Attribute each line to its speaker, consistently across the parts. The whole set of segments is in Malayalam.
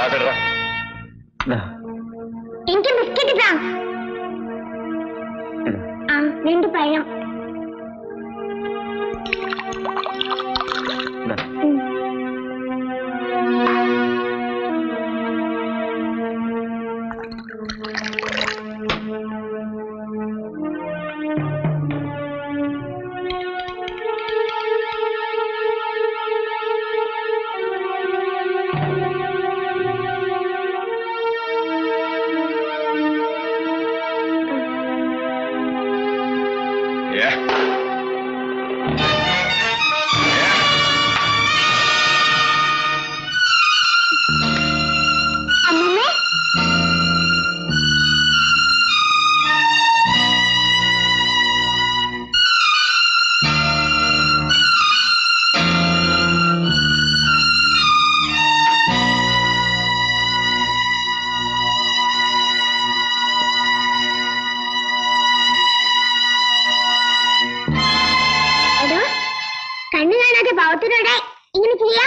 Speaker 1: ഗ്ലാസ് ഇടറാ
Speaker 2: എനിക്ക് ബിസ്ക്കറ്റ് താ ആ രണ്ട് പഴം ഉം. അമ്മമ്മേ എടോ കണ്ണു കാണാതെ പാവത്തിനോടെ ഇങ്ങനെ ചെയ്യാം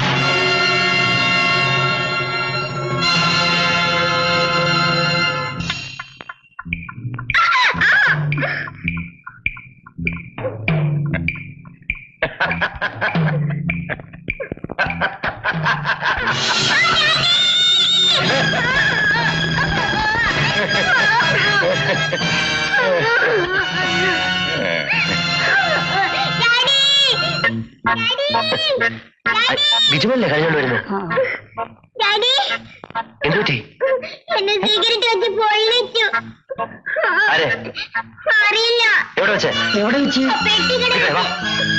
Speaker 3: ബിജുവല്ലേ കഴിഞ്ഞോണ്ട് വരുന്നത്
Speaker 2: ഡാഡി
Speaker 3: എന്തുപറ്റി
Speaker 2: എന്നെ സിഗരറ്റ് വെച്ച് പൊള്ളിച്ചു
Speaker 3: ആരെ
Speaker 2: അറിയില്ല
Speaker 3: എവിടെ വെച്ചേ
Speaker 4: എവിടെ വെച്ച്
Speaker 2: പെട്ടിക്കട
Speaker 3: ഇവിടെ വാ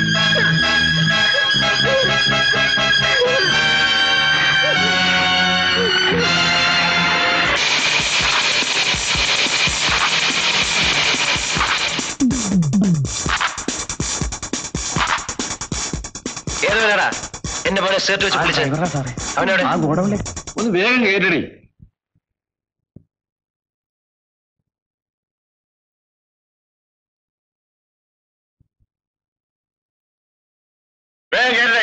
Speaker 3: ഏതോടാ എന്റെ മോനെ ഷർട്ട് വെച്ച് വിളിച്ചേ
Speaker 4: സാറേ
Speaker 3: അവനോട്
Speaker 4: ആ ഗോഡൗണിലെ
Speaker 1: ഒന്ന് വേഗം കേട്ടടി വേഗം കേട്ടേ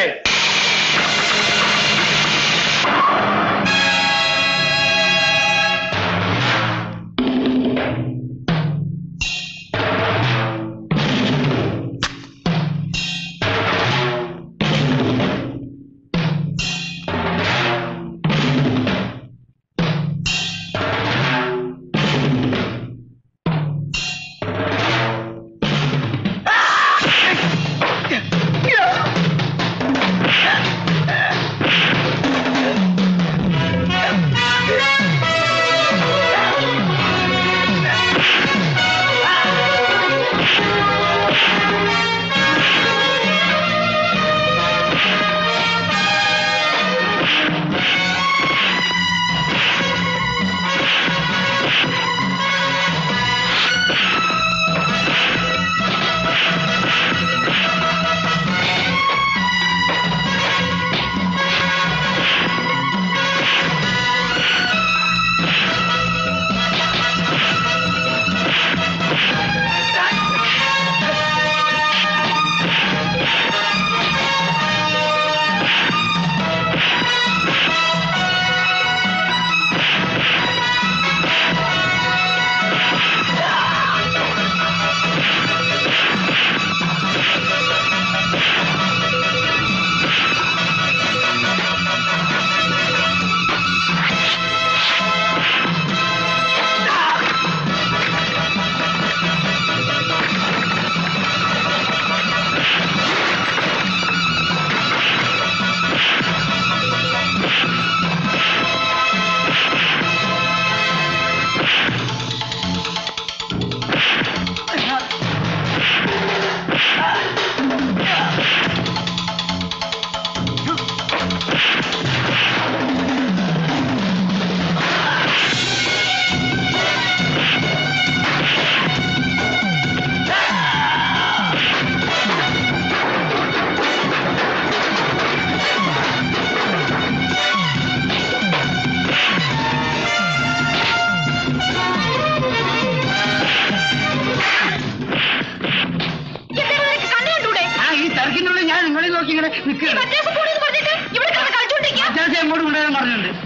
Speaker 4: ആ ഈ തിരക്കിനുള്ളിൽ ഞാൻ നിങ്ങളെ നോക്കി ഇങ്ങനെ നിൽക്കുകയാണ് മറ്റാശം എങ്ങോട്ട് കൊണ്ടുവരാൻ പറഞ്ഞിട്ടുണ്ട്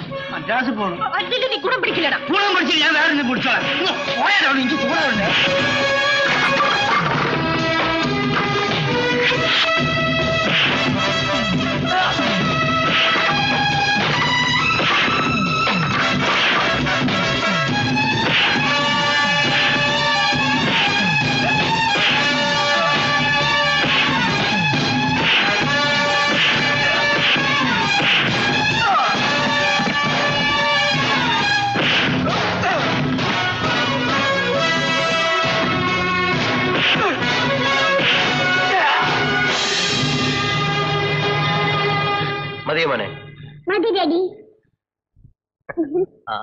Speaker 1: മദ്രാസ് പോകണം
Speaker 4: അച്ഛന്റെ നീ കൂടെ പിടിക്കില്ലടാ
Speaker 1: കൂടാൻ പിടിച്ചില്ല ഞാൻ വേറെ പിടിച്ചോളാം ഇങ്ങ് പോയാലോ എനിക്ക് ചൂടുണ്ട്
Speaker 3: മതിയോ മോനെ
Speaker 2: മതി ഡാഡി
Speaker 3: ആ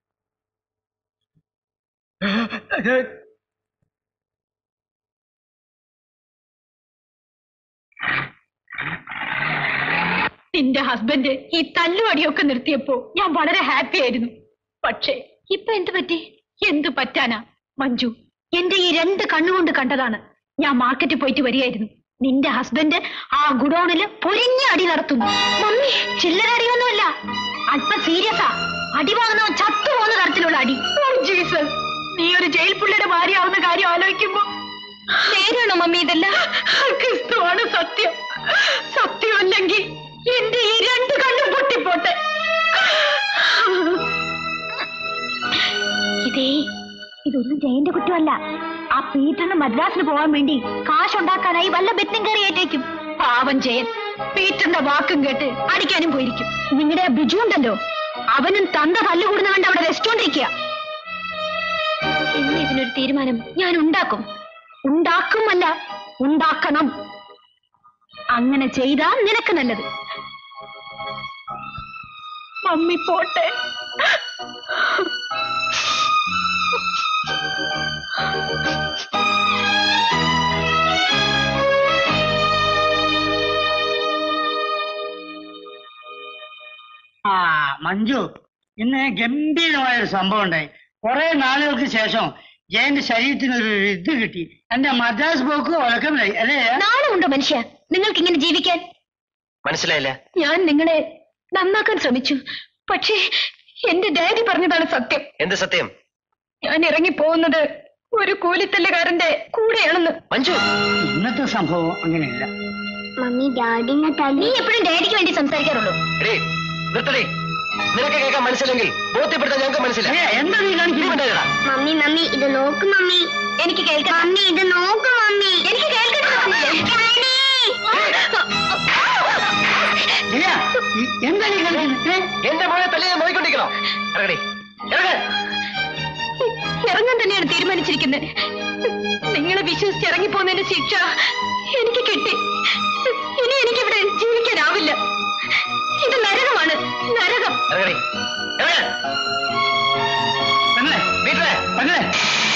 Speaker 4: നിന്റെ ഹസ്ബൻഡ് ഈ തല്ലുവടിയൊക്കെ നിർത്തിയപ്പോ ഞാൻ വളരെ ഹാപ്പി ആയിരുന്നു പക്ഷേ ഇപ്പൊ എന്ത് പറ്റി എന്ത് പറ്റാനാ മഞ്ജു എന്റെ ഈ രണ്ട് കണ്ണുകൊണ്ട് കണ്ടതാണ് ഞാൻ മാർക്കറ്റിൽ പോയിട്ട് വരികയായിരുന്നു നിന്റെ ഹസ്ബൻഡ് ആ ഗുഡൌണില് പൊരിഞ്ഞ അടി നടത്തുന്നു മമ്മി ചില്ലറ അടിയൊന്നുമല്ല അല്പം സീരിയസാ അടി വാങ്ങുന്നവൻ ചത്തു പോകുന്ന തരത്തിലുള്ള അടി ഓ ജീസസ് നീ ഒരു ജയിൽ പുള്ളിയുടെ ഭാര്യയാവുന്ന കാര്യം ആലോചിക്കുമ്പോ നേരാണോ മമ്മി ഇതെല്ലാം ക്രിസ്തുവാണ് സത്യം സത്യമല്ലെങ്കിൽ എന്റെ ഈ രണ്ട് കണ്ണും പൊട്ടിപ്പോട്ടെ
Speaker 2: ഇതേ ഇതൊന്നും ജയന്റെ കുറ്റമല്ല ആ പീറ്ററിന് മദ്രാസിന് പോകാൻ വേണ്ടി കാശുണ്ടാക്കാനായി വല്ല ബെത്തും കയറി ഏറ്റേക്കും
Speaker 4: പാവം ജയൻ പീറ്ററിന്റെ വാക്കും കേട്ട് അടിക്കാനും പോയിരിക്കും നിങ്ങളുടെ ആ ബിജു ഉണ്ടല്ലോ അവനും തന്ത തല്ലുകൂടുന്ന കണ്ട് അവിടെ രസിച്ചോണ്ടിരിക്കുക ഇന്ന് ഇതിനൊരു തീരുമാനം ഞാൻ ഉണ്ടാക്കും ഉണ്ടാക്കുമല്ല ഉണ്ടാക്കണം അങ്ങനെ ചെയ്താൽ നിനക്ക് നല്ലത് മമ്മി പോട്ടെ
Speaker 1: ആ മഞ്ജു ഇന്ന് ഗംഭീരമായ ഒരു സംഭവം ഉണ്ടായി കുറെ നാളുകൾക്ക് ശേഷം ജയന്റെ ശരീരത്തിന് ഒരു ഇത് കിട്ടി എന്റെ മദ്രാസ് പോക്ക് ഉലക്കമില്ലായി അല്ലേ
Speaker 4: നാണമുണ്ടോ മനുഷ്യ നിങ്ങൾക്ക് ഇങ്ങനെ ജീവിക്കാൻ
Speaker 3: മനസ്സിലായില്ല
Speaker 4: ഞാൻ നിങ്ങളെ നന്നാക്കാൻ ശ്രമിച്ചു പക്ഷേ എന്റെ ഡാഡി പറഞ്ഞതാണ് സത്യം
Speaker 3: എന്ത് സത്യം
Speaker 4: ഞാൻ ഇറങ്ങി പോകുന്നത് ഒരു കൂലിത്തല്ലുകാരന്റെ കൂടെയാണെന്ന്
Speaker 3: മഞ്ജു
Speaker 1: ഇന്നത്തെ സംഭവം അങ്ങനെയല്ല
Speaker 2: മമ്മി ഡാഡിനെ തല്ലി
Speaker 4: നീ എപ്പോഴും ഡാഡിക്ക് വേണ്ടി സംസാരിക്കാറുള്ളൂ
Speaker 3: എടീ നിർത്തടി നിനക്ക് കേൾക്കാൻ മനസ്സിലെങ്കിൽ ബോധ്യപ്പെടുത്താൻ ഞങ്ങൾക്ക് മനസ്സിലായി
Speaker 1: ഏ, എന്താ നീ കാണിക്കുന്നത്
Speaker 2: മമ്മി മമ്മി ഇത് നോക്ക് മമ്മി
Speaker 4: എനിക്ക് കേൾക്കാം
Speaker 2: മമ്മി ഇത് നോക്ക് മമ്മി
Speaker 4: എനിക്ക് കേൾക്കണം
Speaker 2: ഡാഡി
Speaker 1: ജയ, ഈ- എന്താ നീ കാണിക്കുന്നത് ഏ?
Speaker 3: എന്റെ മോനെ തല്ലി ഞാൻ നോക്കിക്കൊണ്ടിരിക്കണോ ഇറങ്ങടി ഇറങ്ങ
Speaker 4: ഇറങ്ങാൻ തന്നെയാണ് തീരുമാനിച്ചിരിക്കുന്നത് നിങ്ങളെ വിശ്വസിച്ച് ഇറങ്ങിപ്പോന്നതിന്റെ ശിക്ഷ എനിക്ക് കിട്ടി ഇനി എനിക്കിവിടെ ജീവിക്കാനാവില്ല ഇത് നരകമാണ് നരകം
Speaker 3: ഇറങ്ങടി ഇറങ്ങ
Speaker 1: പെങ്ങളെ
Speaker 3: വീട്ടിലെ
Speaker 1: പെങ്ങളെ